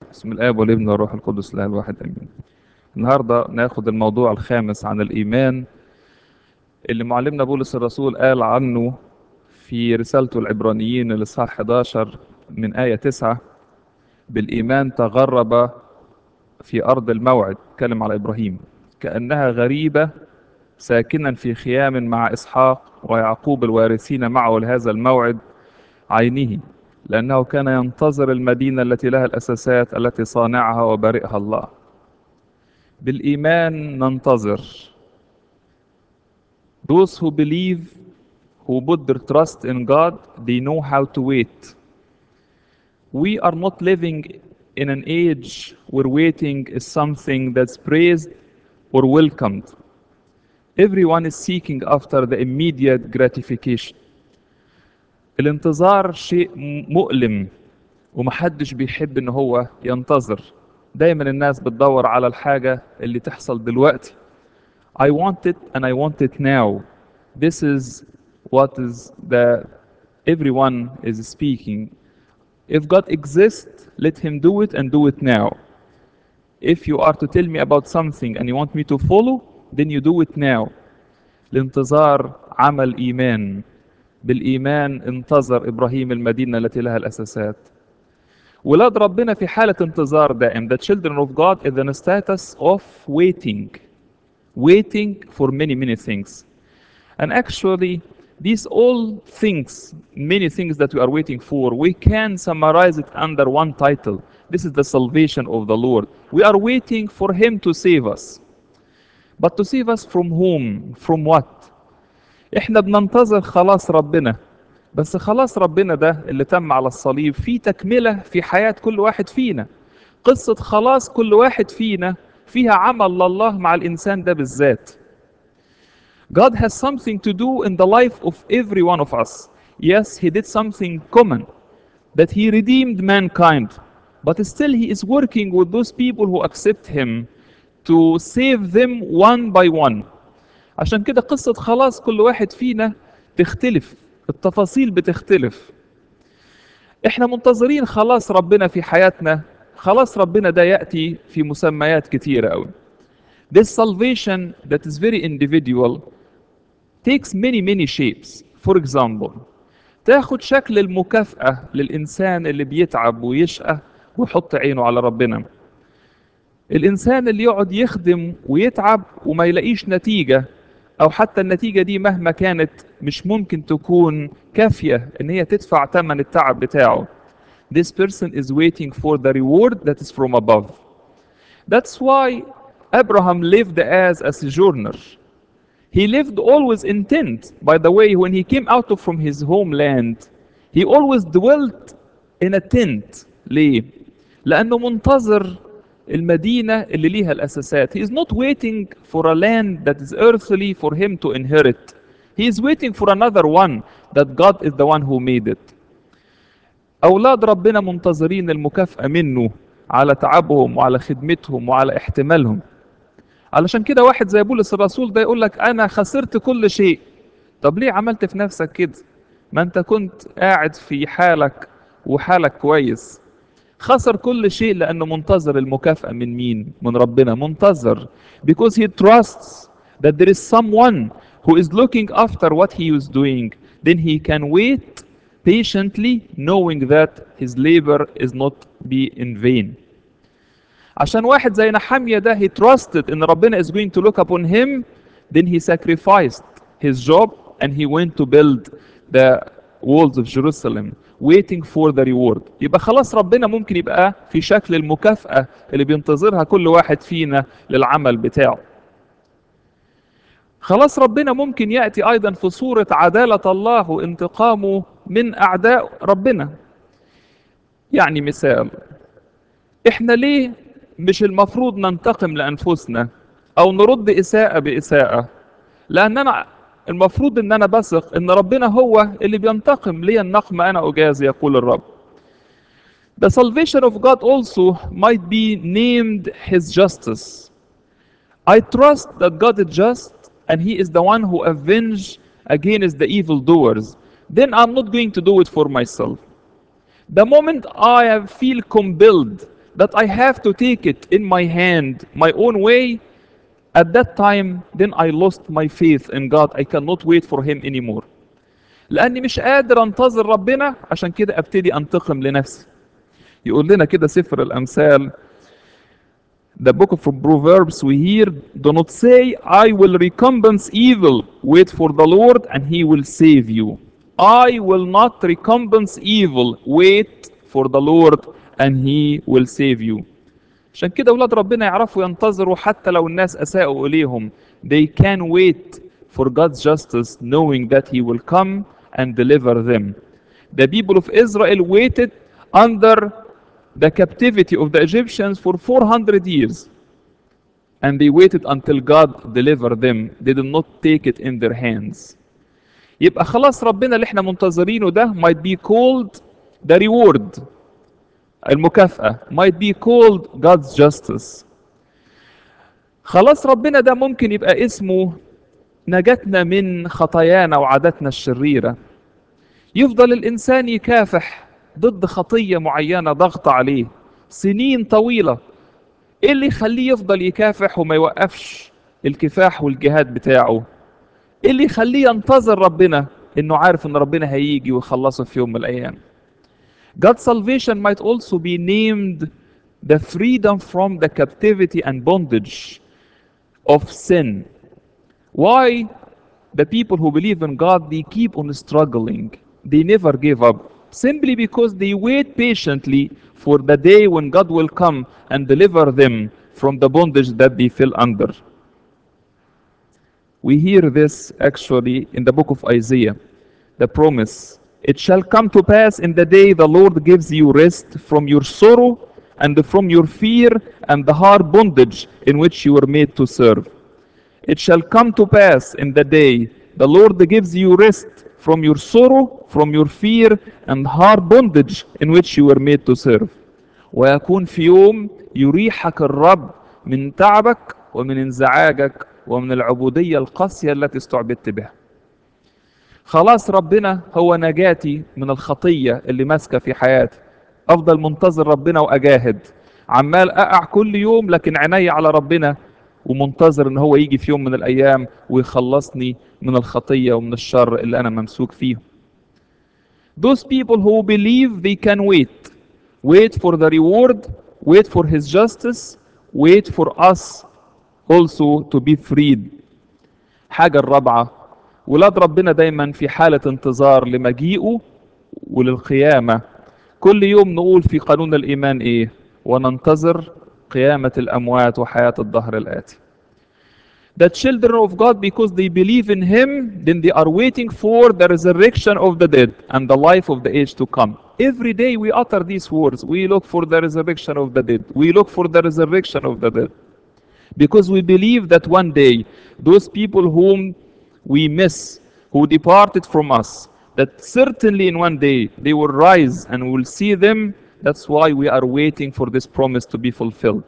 بسم الآب والابن والروح القدس الإله الواحد آمين. النهارده ناخد الموضوع الخامس عن الإيمان اللي معلمنا بولس الرسول قال عنه في رسالته العبرانيين الإصحاح 11 من آية 9 بالإيمان تغرب في أرض الموعد اتكلم على إبراهيم كأنها غريبة ساكنا في خيام مع إسحاق ويعقوب الوارثين معه لهذا الموعد عينه لأنه كان ينتظر المدينة التي لها الأساسات التي صانعها وبارئها الله بالإيمان ننتظر Those who believe, who put their trust in God, they know how to wait. We are not living in an age where waiting is something that's praised or welcomed. Everyone is seeking after the immediate gratification. الانتظار شيء مؤلم ومحدش بيحب ان هو ينتظر دايما الناس بتدور على الحاجة اللي تحصل دلوقتي I want it and I want it now this is what is the everyone is speaking if God exists let him do it and do it now if you are to tell me about something and you want me to follow then you do it now الانتظار عمل إيمان بالإيمان انتظر إبراهيم المدينة التي لها الأساسات ولاد ربنا في حالة انتظار دائم the children of God is in a status of waiting waiting for many many things and actually these all things many things that we are waiting for we can summarize it under one title this is the salvation of the Lord we are waiting for him to save us but to save us from whom from what احنا بننتظر خلاص ربنا بس خلاص ربنا ده اللي تم على الصليب في تكملة في حياة كل واحد فينا قصة خلاص كل واحد فينا فيها عمل لله مع الإنسان ده بالذات God has something to do in the life of every one of us. Yes, He did something common, that He redeemed mankind, but still He is working with those people who accept Him to save them one by one. عشان كده قصة خلاص كل واحد فينا تختلف التفاصيل بتختلف احنا منتظرين خلاص ربنا في حياتنا خلاص ربنا ده يأتي في مسميات كتيرة قوي This salvation that is very individual takes many many shapes for example تاخد شكل المكافأة للإنسان اللي بيتعب ويشقى ويحط عينه على ربنا الإنسان اللي يقعد يخدم ويتعب وما يلاقيش نتيجة أو حتى النتيجة دي مهما كانت مش ممكن تكون كافية إن هي تدفع ثمن التعب بتاعه. This person is waiting for the reward that is from above. That's why Abraham lived as a sojourner. He lived always in tent. By the way, when he came out from his homeland, he always dwelt in a tent. ليه؟ لأنه منتظر المدينة اللي ليها الأساسات. He is not waiting for a land that is earthly for him to inherit. He is waiting for another one that God is the one who made it. أولاد ربنا منتظرين المكافأة منه على تعبهم وعلى خدمتهم وعلى احتمالهم. علشان كده واحد زي بولس الرسول ده يقول لك أنا خسرت كل شيء. طب ليه عملت في نفسك كده؟ ما أنت كنت قاعد في حالك وحالك كويس. خسر كل شيء لأنه منتظر المكافأة من مين؟ من ربنا منتظر because he trusts that there is someone who is looking after what he is doing then he can wait patiently knowing that his labor is not be in vain عشان واحد زي نحامية ده he trusted ان ربنا is going to look upon him then he sacrificed his job and he went to build the walls of Jerusalem waiting for the reward يبقى خلاص ربنا ممكن يبقى في شكل المكافأة اللي بينتظرها كل واحد فينا للعمل بتاعه خلاص ربنا ممكن يأتي أيضا في صورة عدالة الله وانتقامه من أعداء ربنا يعني مثال إحنا ليه مش المفروض ننتقم لأنفسنا أو نرد إساءة بإساءة لأننا المفروض ان انا بثق ان ربنا هو اللي بينتقم لي النقم انا اجازي يقول الرب The salvation of God also might be named his justice. I trust that God is just and he is the one who avenge against the evildoers. Then I'm not going to do it for myself. The moment I feel compelled that I have to take it in my hand my own way at that time then I lost my faith in God I cannot wait for him anymore لاني مش قادر انتظر ربنا عشان كده ابتدي انتقم لنفسي يقول لنا كده سفر الامثال the book of Proverbs we hear do not say I will recompense evil wait for the Lord and he will save you I will not recompense evil wait for the Lord and he will save you عشان كده اولاد ربنا يعرفوا ينتظروا حتى لو الناس اساءوا اليهم they can wait for God's justice knowing that he will come and deliver them the people of Israel waited under the captivity of the Egyptians for 400 years and they waited until God delivered them they did not take it in their hands يبقى خلاص ربنا اللي احنا منتظرينه ده might be called the reward المكافأة might be called God's justice خلاص ربنا ده ممكن يبقى اسمه نجاتنا من خطايانا وعاداتنا الشريرة يفضل الإنسان يكافح ضد خطية معينة ضغط عليه سنين طويلة ايه اللي يخليه يفضل يكافح وما يوقفش الكفاح والجهاد بتاعه ايه اللي يخليه ينتظر ربنا انه عارف ان ربنا هيجي ويخلصه في يوم من الايام God's salvation might also be named the freedom from the captivity and bondage of sin. Why the people who believe in God they keep on struggling. They never give up simply because they wait patiently for the day when God will come and deliver them from the bondage that they fell under. We hear this actually in the book of Isaiah, the promise. It shall come to pass in the day the Lord gives you rest from your sorrow and from your fear and the hard bondage in which you were made to serve. It shall come to pass in the day the Lord gives you rest from your sorrow, from your fear and hard bondage in which you were made to serve. ويكون في يوم يريحك الرب من تعبك ومن انزعاجك ومن العبودية القاسية التي استعبدت بها. خلاص ربنا هو نجاتي من الخطية اللي ماسكة في حياتي. أفضل منتظر ربنا وأجاهد. عمال أقع كل يوم لكن عيني على ربنا ومنتظر ان هو يجي في يوم من الايام ويخلصني من الخطيه ومن الشر اللي انا ممسوك فيه. Those people who believe they can wait. Wait for the reward, wait for his justice, wait for us also to be freed. حاجة الرابعة ولاد ربنا دايما في حالة انتظار لمجيئه وللقيامة كل يوم نقول في قانون الإيمان إيه وننتظر قيامة الأموات وحياة الظهر الآتي. The children of God, because they believe in Him, then they are waiting for the resurrection of the dead and the life of the age to come. Every day we utter these words. We look for the resurrection of the dead. We look for the resurrection of the dead. Because we believe that one day, those people whom we miss, who departed from us, that certainly in one day they will rise and we will see them That's why we are waiting for this promise to be fulfilled.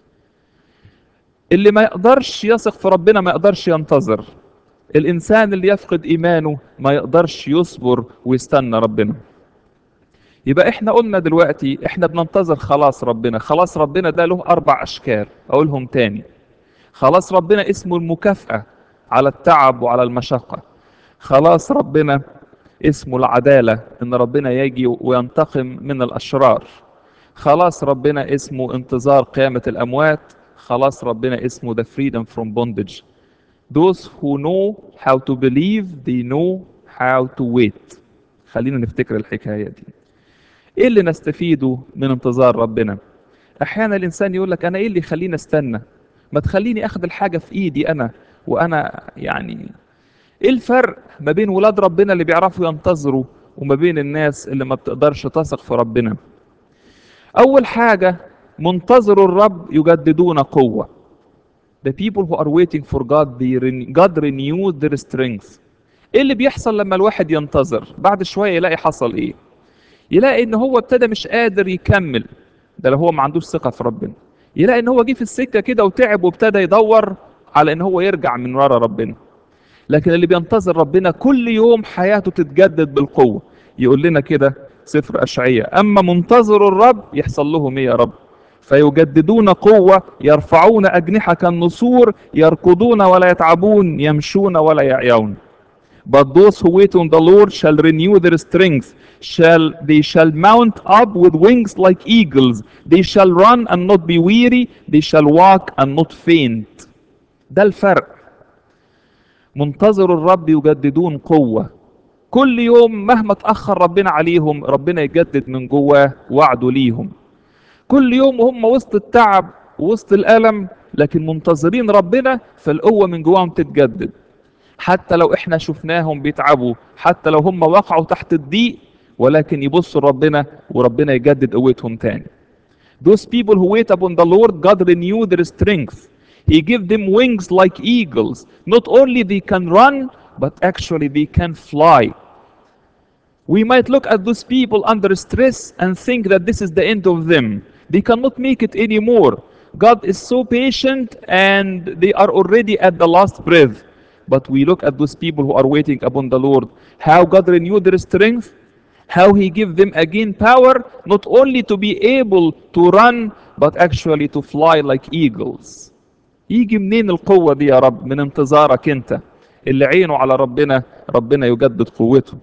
اللي ما يقدرش يثق في ربنا ما يقدرش ينتظر. الإنسان اللي يفقد إيمانه ما يقدرش يصبر ويستنى ربنا. يبقى احنا قلنا دلوقتي احنا بننتظر خلاص ربنا، خلاص ربنا ده له أربع أشكال، أقولهم تاني. خلاص ربنا اسمه المكافأة على التعب وعلى المشقة. خلاص ربنا اسمه العدالة إن ربنا يجي وينتقم من الأشرار خلاص ربنا اسمه انتظار قيامة الأموات خلاص ربنا اسمه the freedom from bondage those who know how to believe they know how to wait خلينا نفتكر الحكاية دي ايه اللي نستفيده من انتظار ربنا احيانا الانسان يقول لك انا ايه اللي يخليني استنى ما تخليني اخد الحاجة في ايدي انا وانا يعني ايه الفرق ما بين ولاد ربنا اللي بيعرفوا ينتظروا وما بين الناس اللي ما بتقدرش تثق في ربنا اول حاجة منتظروا الرب يجددون قوة the people who are waiting for God they ren- God renewed their strength ايه اللي بيحصل لما الواحد ينتظر بعد شوية يلاقي حصل ايه يلاقي ان هو ابتدى مش قادر يكمل ده لو هو ما عندوش ثقة في ربنا يلاقي ان هو جه في السكة كده وتعب وابتدى يدور على ان هو يرجع من ورا ربنا لكن اللي بينتظر ربنا كل يوم حياته تتجدد بالقوة يقول لنا كده سفر أشعية أما منتظر الرب يحصل لهم إيه يا رب فيجددون قوة يرفعون أجنحة كالنسور يركضون ولا يتعبون يمشون ولا يعيون But those who wait on the Lord shall renew their strength. Shall they shall mount up with wings like eagles. They shall run and not be weary. They shall walk and not faint. ده الفرق. منتظر الرب يجددون قوة. كل يوم مهما تأخر ربنا عليهم ربنا يجدد من جواه وعده ليهم. كل يوم وهم وسط التعب وسط الألم لكن منتظرين ربنا فالقوة من جواهم تتجدد. حتى لو احنا شفناهم بيتعبوا حتى لو هم وقعوا تحت الضيق ولكن يبصوا لربنا وربنا يجدد قوتهم تاني Those people who wait upon the Lord God renew their strength He give them wings like eagles not only they can run but actually they can fly We might look at those people under stress and think that this is the end of them. They cannot make it anymore. God is so patient and they are already at the last breath. But we look at those people who are waiting upon the Lord, how God renewed their strength, how He give them again power, not only to be able to run, but actually to fly like eagles. يجي منين القوة دي يا رب؟ من انتظارك أنت. اللي عينه على ربنا، ربنا يجدد قوته.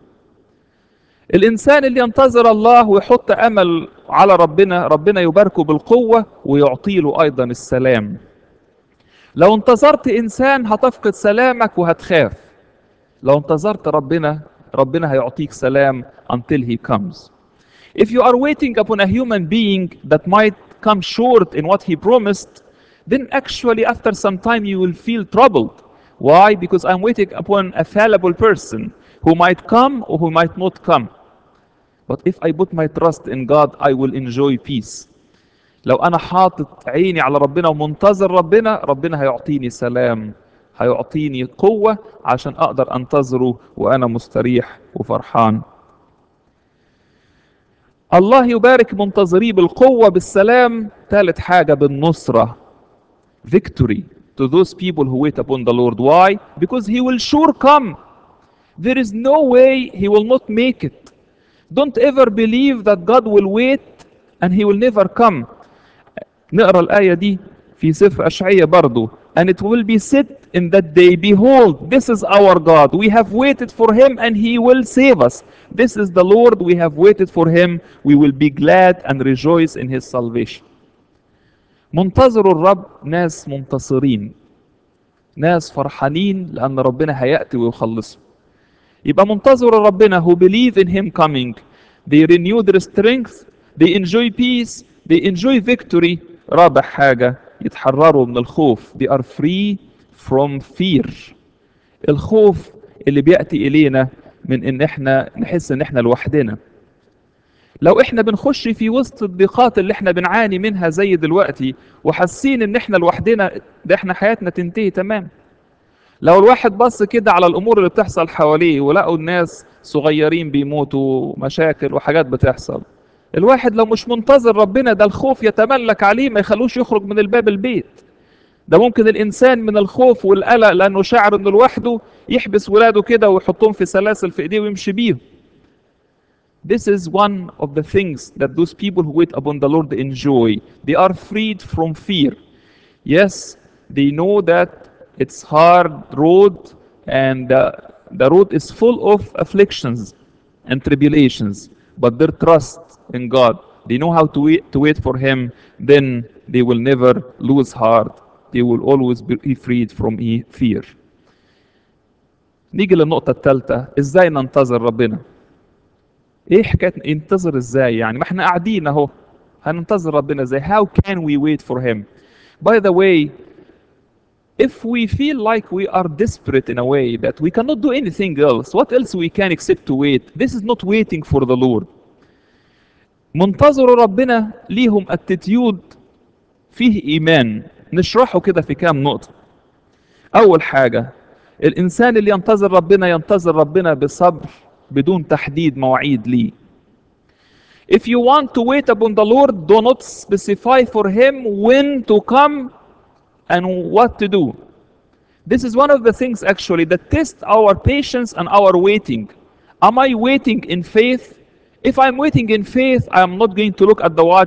الإنسان اللي ينتظر الله ويحط أمل على ربنا، ربنا يباركه بالقوة ويعطيله أيضا السلام. لو انتظرت انسان هتفقد سلامك وهتخاف لو انتظرت ربنا ربنا هيعطيك سلام until he comes if you are waiting upon a human being that might come short in what he promised then actually after some time you will feel troubled why because i'm waiting upon a fallible person who might come or who might not come but if i put my trust in god i will enjoy peace لو انا حاطط عيني على ربنا ومنتظر ربنا ربنا هيعطيني سلام هيعطيني قوة عشان اقدر انتظره وانا مستريح وفرحان الله يبارك منتظريه بالقوة بالسلام ثالث حاجة بالنصرة victory to those people who wait upon the Lord why because he will sure come there is no way he will not make it don't ever believe that God will wait and he will never come نقرا الآية دي في سفر أشعية برضو and it will be said in that day behold this is our God we have waited for him and he will save us this is the Lord we have waited for him we will be glad and rejoice in his salvation منتظر الرب ناس منتصرين ناس فرحانين لأن ربنا هيأتي ويخلصهم يبقى منتظر ربنا who believe in him coming they renew their strength they enjoy peace they enjoy victory رابع حاجة يتحرروا من الخوف they are free from fear الخوف اللي بيأتي إلينا من إن إحنا نحس إن إحنا لوحدنا لو إحنا بنخش في وسط الضيقات اللي إحنا بنعاني منها زي دلوقتي وحاسين إن إحنا لوحدنا ده إحنا حياتنا تنتهي تمام لو الواحد بص كده على الأمور اللي بتحصل حواليه ولقوا الناس صغيرين بيموتوا مشاكل وحاجات بتحصل الواحد لو مش منتظر ربنا ده الخوف يتملك عليه ما يخلوش يخرج من الباب البيت ده ممكن الانسان من الخوف والقلق لانه شاعر انه لوحده يحبس ولاده كده ويحطهم في سلاسل في ايديه ويمشي بيهم This is one of the things that those people who wait upon the Lord enjoy. They are freed from fear. Yes, they know that it's hard road and the, the road is full of afflictions and tribulations, but their trust in God. They know how to wait, to wait for Him, then they will never lose heart. They will always be freed from fear. نيجي للنقطة الثالثة ازاي ننتظر ربنا ايه حكاية ننتظر ازاي يعني ما احنا قاعدين اهو هننتظر ربنا ازاي how can we wait for him by the way if we feel like we are desperate in a way that we cannot do anything else what else we can except to wait this is not waiting for the Lord منتظروا ربنا ليهم اتيتيود فيه ايمان نشرحه كده في كام نقطة اول حاجة الانسان اللي ينتظر ربنا ينتظر ربنا بصبر بدون تحديد مواعيد ليه If you want to wait upon the Lord, do not specify for Him when to come and what to do. This is one of the things actually that test our patience and our waiting. Am I waiting in faith? If I'm waiting in faith, I am not going to look at the watch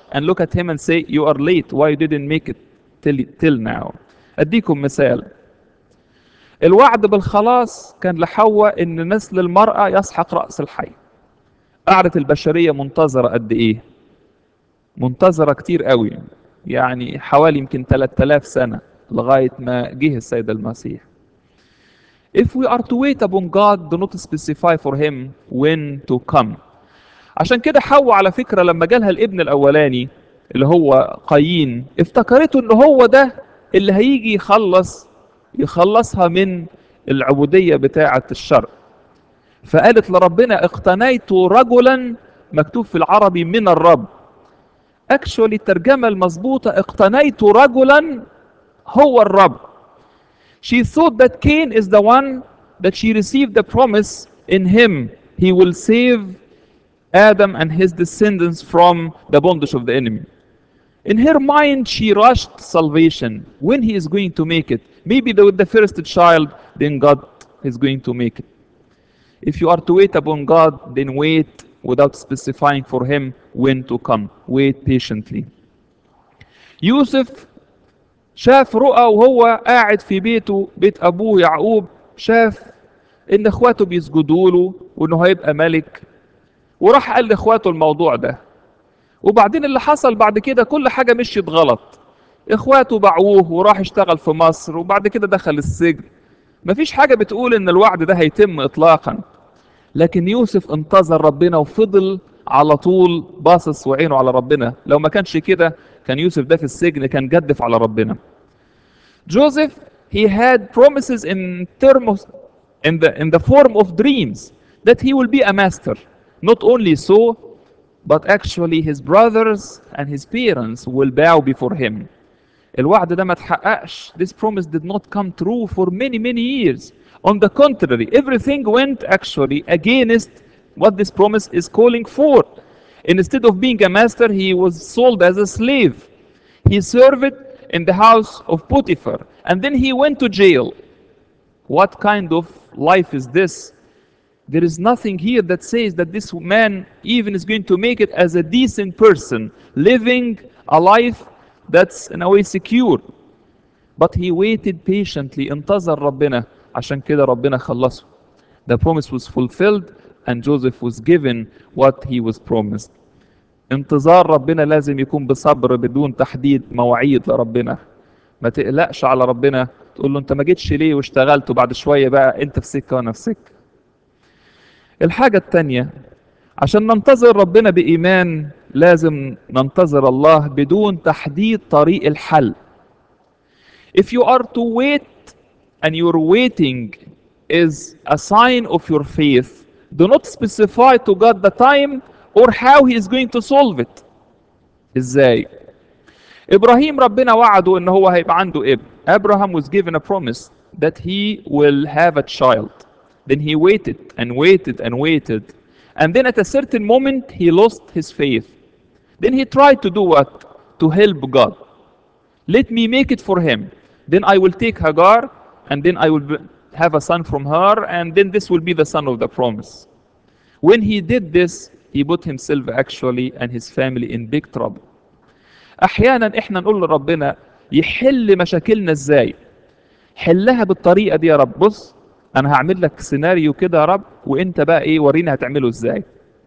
and look at him and say you are late why you didn't make it till, till now اديكم مثال الوعد بالخلاص كان لحواء ان نسل المرأة يسحق رأس الحي قعدت البشرية منتظرة قد ايه منتظرة كتير قوي يعني حوالي يمكن 3000 سنة لغاية ما جه السيد المسيح If we are to wait upon God, do not specify for him when to come. عشان كده حواء على فكرة لما جالها الابن الأولاني اللي هو قايين افتكرته ان هو ده اللي هيجي يخلص يخلصها من العبودية بتاعة الشر فقالت لربنا اقتنيت رجلا مكتوب في العربي من الرب اكشولي الترجمة المظبوطة اقتنيت رجلا هو الرب she thought that Cain is the one that she received the promise in him he will save Adam and his descendants from the bondage of the enemy in her mind she rushed salvation when he is going to make it maybe the, with the first child then God is going to make it if you are to wait upon God then wait without specifying for him when to come wait patiently يوسف شاف رؤى وهو قاعد في بيته بيت ابوه يعقوب شاف ان اخواته بيسجدوا له وانه هيبقى ملك وراح قال لاخواته الموضوع ده وبعدين اللي حصل بعد كده كل حاجه مشيت غلط اخواته باعوه وراح اشتغل في مصر وبعد كده دخل السجن مفيش حاجه بتقول ان الوعد ده هيتم اطلاقا لكن يوسف انتظر ربنا وفضل على طول باصص وعينه على ربنا لو ما كانش كده كان يوسف ده في السجن كان جدف على ربنا جوزيف he had promises in terms in the in the form of dreams that he will be a master not only so but actually his brothers and his parents will bow before him الوعد ده ما اتحققش this promise did not come true for many many years on the contrary everything went actually against what this promise is calling for instead of being a master he was sold as a slave he served in the house of Potiphar and then he went to jail what kind of life is this there is nothing here that says that this man even is going to make it as a decent person living a life that's in a way secure but he waited patiently انتظر ربنا عشان كده ربنا خلصه the promise was fulfilled and Joseph was given what he was promised انتظار ربنا لازم يكون بصبر بدون تحديد مواعيد لربنا ما تقلقش على ربنا تقول له انت ما جيتش ليه واشتغلت وبعد شويه بقى انت في سكه وانا في سكه الحاجه الثانيه عشان ننتظر ربنا بايمان لازم ننتظر الله بدون تحديد طريق الحل if you are to wait and your waiting is a sign of your faith do not specify to God the time or how he is going to solve it ازاي ابراهيم ربنا وعده ان هو هيبقى عنده ابن Abraham was given a promise that he will have a child then he waited and waited and waited and then at a certain moment he lost his faith then he tried to do what to help God let me make it for him then I will take Hagar and then I will have a son from her and then this will be the son of the promise when he did this he put himself actually and his family in big trouble احيانا احنا نقول لربنا يحل مشاكلنا ازاي حلها بالطريقه دي يا رب بص انا هعمل لك سيناريو كده يا رب وانت بقى ايه وريني هتعمله ازاي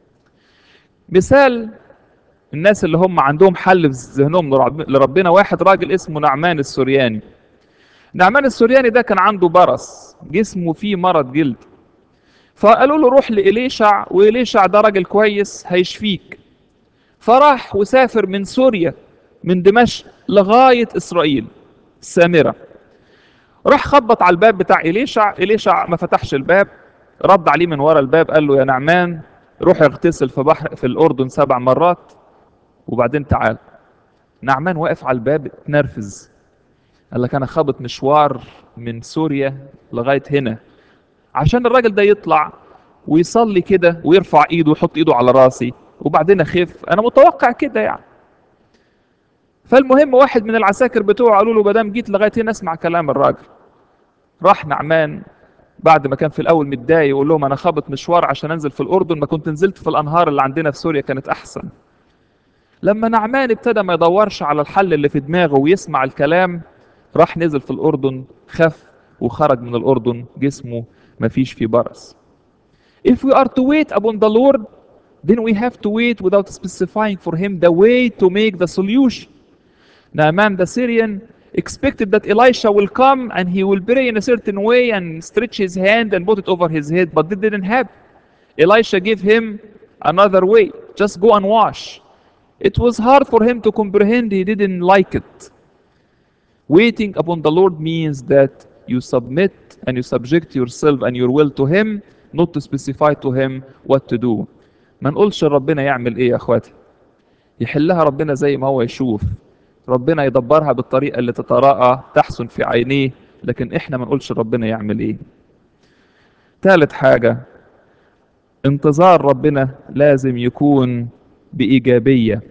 مثال الناس اللي هم عندهم حل في ذهنهم لربنا واحد راجل اسمه نعمان السورياني نعمان السورياني ده كان عنده برص جسمه فيه مرض جلد فقالوا له روح لإليشع وإليشع ده راجل كويس هيشفيك فراح وسافر من سوريا من دمشق لغاية إسرائيل السامرة راح خبط على الباب بتاع إليشع إليشع ما فتحش الباب رد عليه من ورا الباب قال له يا نعمان روح اغتسل في بحر في الأردن سبع مرات وبعدين تعال نعمان واقف على الباب اتنرفز قال لك أنا خابط مشوار من سوريا لغاية هنا عشان الراجل ده يطلع ويصلي كده ويرفع ايده ويحط ايده على راسي وبعدين اخف انا متوقع كده يعني فالمهم واحد من العساكر بتوعه قالوا له مدام جيت لغايه هنا اسمع كلام الراجل راح نعمان بعد ما كان في الاول متضايق يقول لهم انا خابط مشوار عشان انزل في الاردن ما كنت نزلت في الانهار اللي عندنا في سوريا كانت احسن لما نعمان ابتدى ما يدورش على الحل اللي في دماغه ويسمع الكلام راح نزل في الأردن خف وخرج من الأردن جسمه ما فيش فيه برص If we are to wait upon the Lord then we have to wait without specifying for him the way to make the solution Naaman the Syrian expected that Elisha will come and he will pray in a certain way and stretch his hand and put it over his head, but that didn't happen. Elisha gave him another way. Just go and wash. It was hard for him to comprehend. He didn't like it. Waiting upon the Lord means that you submit and you subject yourself and your will to him, not to specify to him what to do. ما نقولش ربنا يعمل ايه يا اخواتي يحلها ربنا زي ما هو يشوف ربنا يدبرها بالطريقة اللي تتراءى تحسن في عينيه لكن احنا ما نقولش ربنا يعمل ايه ثالث حاجة انتظار ربنا لازم يكون بإيجابية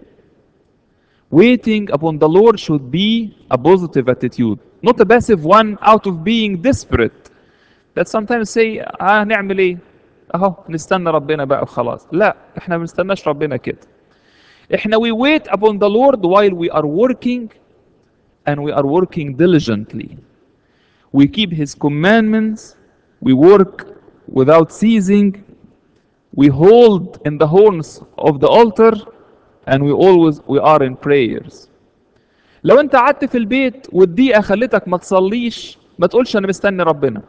waiting upon the Lord should be a positive attitude not a passive one out of being desperate that sometimes say اه نعمل ايه اهو نستنى ربنا بقى وخلاص لا احنا ما بنستناش ربنا كده احنا we wait upon the Lord while we are working and we are working diligently we keep his commandments we work without ceasing we hold in the horns of the altar and we always we are in prayers لو انت قعدت في البيت والدقيقة خلتك ما تصليش ما تقولش انا مستني ربنا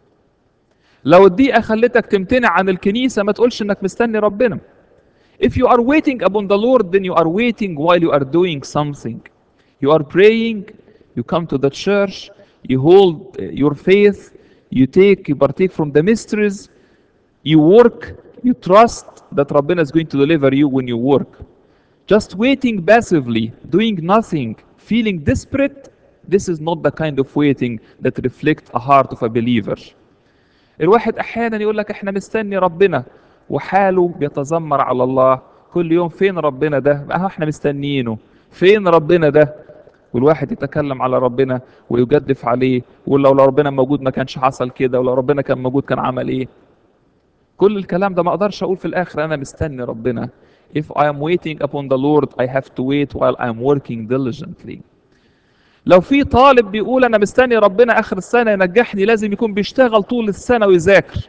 لو الدقيقة خلتك تمتنع عن الكنيسة ما تقولش انك مستني ربنا If you are waiting upon the Lord, then you are waiting while you are doing something. You are praying, you come to the church, you hold uh, your faith, you take, you partake from the mysteries, you work, you trust that Rabbina is going to deliver you when you work. Just waiting passively, doing nothing, feeling desperate, this is not the kind of waiting that reflects a heart of a believer. الواحد احيانا يقول لك احنا مستني ربنا وحاله بيتذمر على الله كل يوم فين ربنا ده اه احنا مستنيينه فين ربنا ده والواحد يتكلم على ربنا ويجدف عليه ويقول لو ربنا موجود ما كانش حصل كده ولو ربنا كان موجود كان عمل ايه كل الكلام ده ما اقدرش اقول في الاخر انا مستني ربنا if I am waiting upon the Lord I have to wait while I am working diligently لو في طالب بيقول انا مستني ربنا اخر السنه ينجحني لازم يكون بيشتغل طول السنه ويذاكر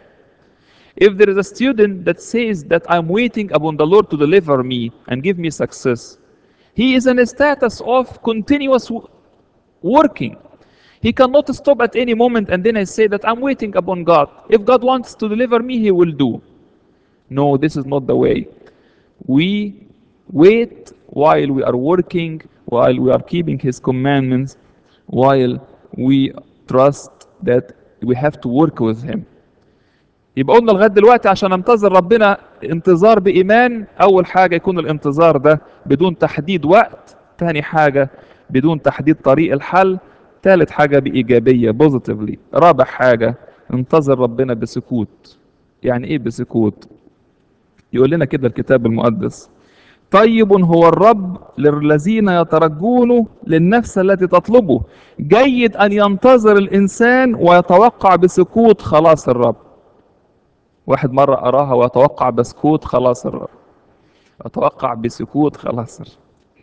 If there is a student that says that I'm waiting upon the Lord to deliver me and give me success, he is in a status of continuous w- working. He cannot stop at any moment and then I say that I'm waiting upon God. If God wants to deliver me, He will do. No, this is not the way. We wait while we are working, while we are keeping His commandments, while we trust that we have to work with Him. يبقى قلنا لغايه دلوقتي عشان انتظر ربنا انتظار بايمان اول حاجه يكون الانتظار ده بدون تحديد وقت تاني حاجه بدون تحديد طريق الحل تالت حاجه بايجابيه بوزيتيفلي رابع حاجه انتظر ربنا بسكوت يعني ايه بسكوت يقول لنا كده الكتاب المقدس طيب هو الرب للذين يترجونه للنفس التي تطلبه جيد ان ينتظر الانسان ويتوقع بسكوت خلاص الرب واحد مرة أراها وأتوقع بسكوت خلاص الرب أتوقع بسكوت خلاص الرب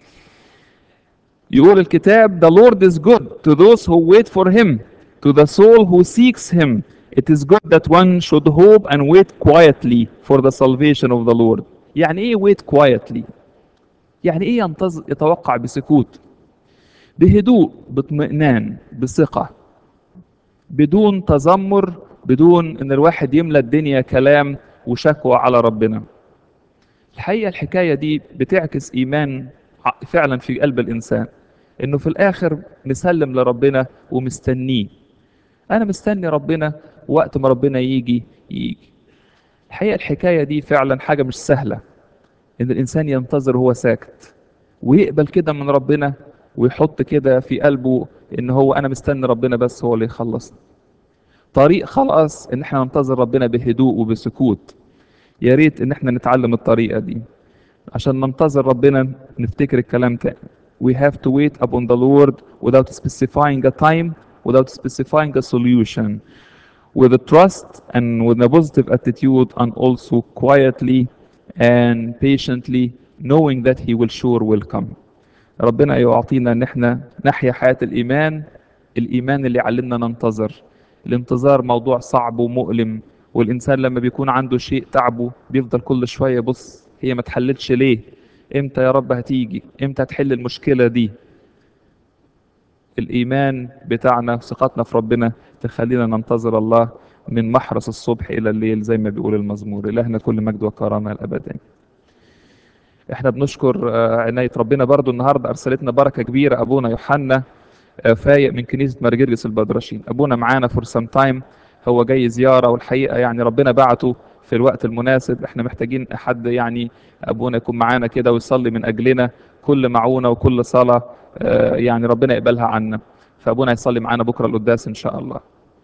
يقول الكتاب the Lord is good to those who wait for him to the soul who seeks him it is good that one should hope and wait quietly for the salvation of the Lord يعني ايه wait quietly يعني ايه ينتظر يتوقع بسكوت بهدوء باطمئنان بثقة بدون تذمر بدون ان الواحد يملى الدنيا كلام وشكوى على ربنا الحقيقة الحكاية دي بتعكس ايمان ع- فعلا في قلب الانسان انه في الاخر مسلم لربنا ومستنيه انا مستني ربنا وقت ما ربنا يجي يجي الحقيقة الحكاية دي فعلا حاجة مش سهلة ان الانسان ينتظر وهو ساكت ويقبل كده من ربنا ويحط كده في قلبه ان هو انا مستني ربنا بس هو اللي يخلصني طريق خلاص ان احنا ننتظر ربنا بهدوء وبسكوت يا ريت ان احنا نتعلم الطريقه دي عشان ننتظر ربنا نفتكر الكلام تاني we have to wait upon the Lord without specifying a time without specifying a solution with a trust and with a positive attitude and also quietly and patiently knowing that he will sure will come ربنا يعطينا ان احنا نحيا حياة الايمان الايمان اللي يعلمنا ننتظر الانتظار موضوع صعب ومؤلم والانسان لما بيكون عنده شيء تعبه بيفضل كل شوية بص هي ما اتحلتش ليه امتى يا رب هتيجي امتى هتحل المشكلة دي الايمان بتاعنا وثقتنا في ربنا تخلينا ننتظر الله من محرس الصبح الى الليل زي ما بيقول المزمور الهنا كل مجد وكرامه الابد احنا بنشكر آه، عنايه ربنا برضو النهارده ارسلتنا بركه كبيره ابونا يوحنا آه، فايق من كنيسه مرجرجس البدرشين ابونا معانا فور سام تايم هو جاي زياره والحقيقه يعني ربنا بعته في الوقت المناسب احنا محتاجين حد يعني ابونا يكون معانا كده ويصلي من اجلنا كل معونه وكل صلاه آه، يعني ربنا يقبلها عنا فابونا يصلي معانا بكره القداس ان شاء الله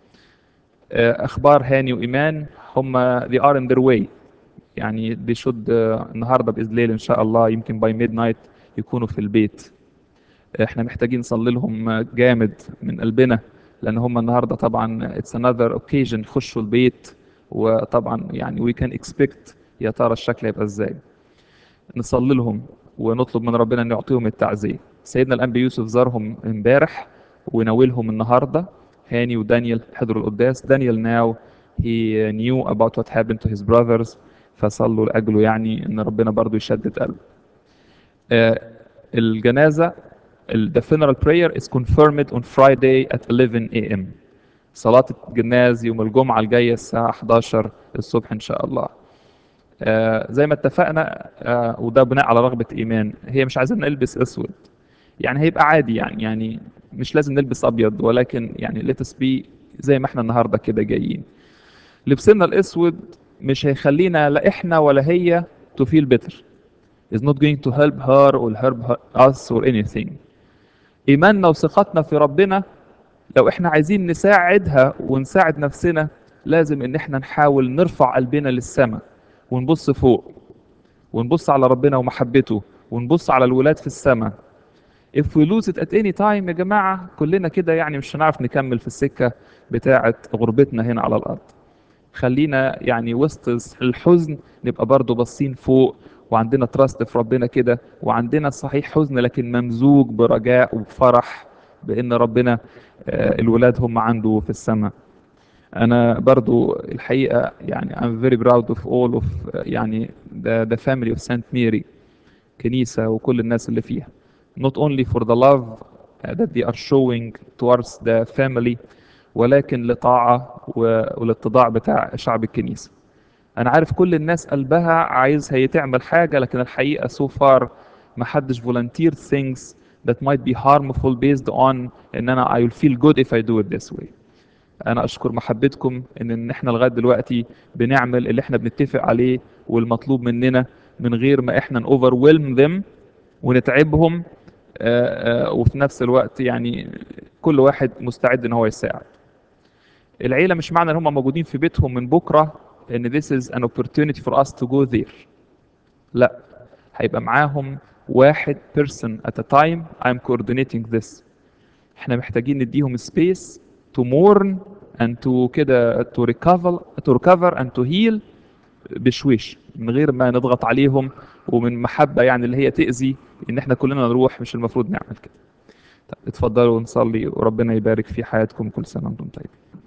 آه، اخبار هاني وايمان هم they are in their way يعني they should آه، النهارده باذن الله ان شاء الله يمكن باي ميد نايت يكونوا في البيت احنا محتاجين نصلي لهم آه، جامد من قلبنا لان هم النهارده طبعا it's another occasion يخشوا البيت وطبعا يعني we can expect يا ترى الشكل هيبقى ازاي نصلي لهم ونطلب من ربنا ان يعطيهم التعزيه سيدنا الانبي يوسف زارهم امبارح وناولهم النهارده هاني ودانيال حضروا القداس دانيال now he knew about what happened to his brothers فصلوا لاجله يعني ان ربنا برضو يشدد قلبه آه، الجنازه ال- the funeral prayer is confirmed on Friday at 11 a.m. صلاة الجناز يوم الجمعة الجاية الساعة 11 الصبح إن شاء الله. آه زي ما اتفقنا آه وده بناء على رغبة إيمان هي مش عايزين نلبس أسود يعني هيبقى عادي يعني يعني مش لازم نلبس أبيض ولكن يعني let us be زي ما احنا النهاردة كده جايين. لبسنا الأسود مش هيخلينا لا إحنا ولا هي to feel better. is not going to help her or help her- us or anything. إيماننا وثقتنا في ربنا لو احنا عايزين نساعدها ونساعد نفسنا لازم ان احنا نحاول نرفع قلبنا للسماء ونبص فوق ونبص على ربنا ومحبته ونبص على الولاد في السماء if we lose it at any time يا جماعة كلنا كده يعني مش هنعرف نكمل في السكة بتاعة غربتنا هنا على الأرض خلينا يعني وسط الحزن نبقى برضو باصين فوق وعندنا تراست في ربنا كده وعندنا صحيح حزن لكن ممزوج برجاء وبفرح بان ربنا آه، الولاد هم عنده في السماء انا برضو الحقيقه يعني I'm very proud of all of آه، يعني the, the family of Saint Mary كنيسه وكل الناس اللي فيها not only for the love uh, that they are showing towards the family ولكن لطاعه و- والاتضاع بتاع شعب الكنيسه انا عارف كل الناس قلبها عايز هي تعمل حاجه لكن الحقيقه so far ما حدش volunteer things that might be harmful based on ان انا I will feel good if I do it this way انا اشكر محبتكم ان ان احنا لغايه دلوقتي بنعمل اللي احنا بنتفق عليه والمطلوب مننا من غير ما احنا overwhelm them ونتعبهم آه، آه، وفي نفس الوقت يعني كل واحد مستعد ان هو يساعد العيلة مش معنى ان هم موجودين في بيتهم من بكرة ان this is an opportunity for us to go there لا هيبقى معاهم واحد person at a time I'm coordinating this احنا محتاجين نديهم space to mourn and to كده to recover to recover and to heal بشويش من غير ما نضغط عليهم ومن محبة يعني اللي هي تأذي ان احنا كلنا نروح مش المفروض نعمل كده طب اتفضلوا نصلي وربنا يبارك في حياتكم كل سنة وانتم طيبين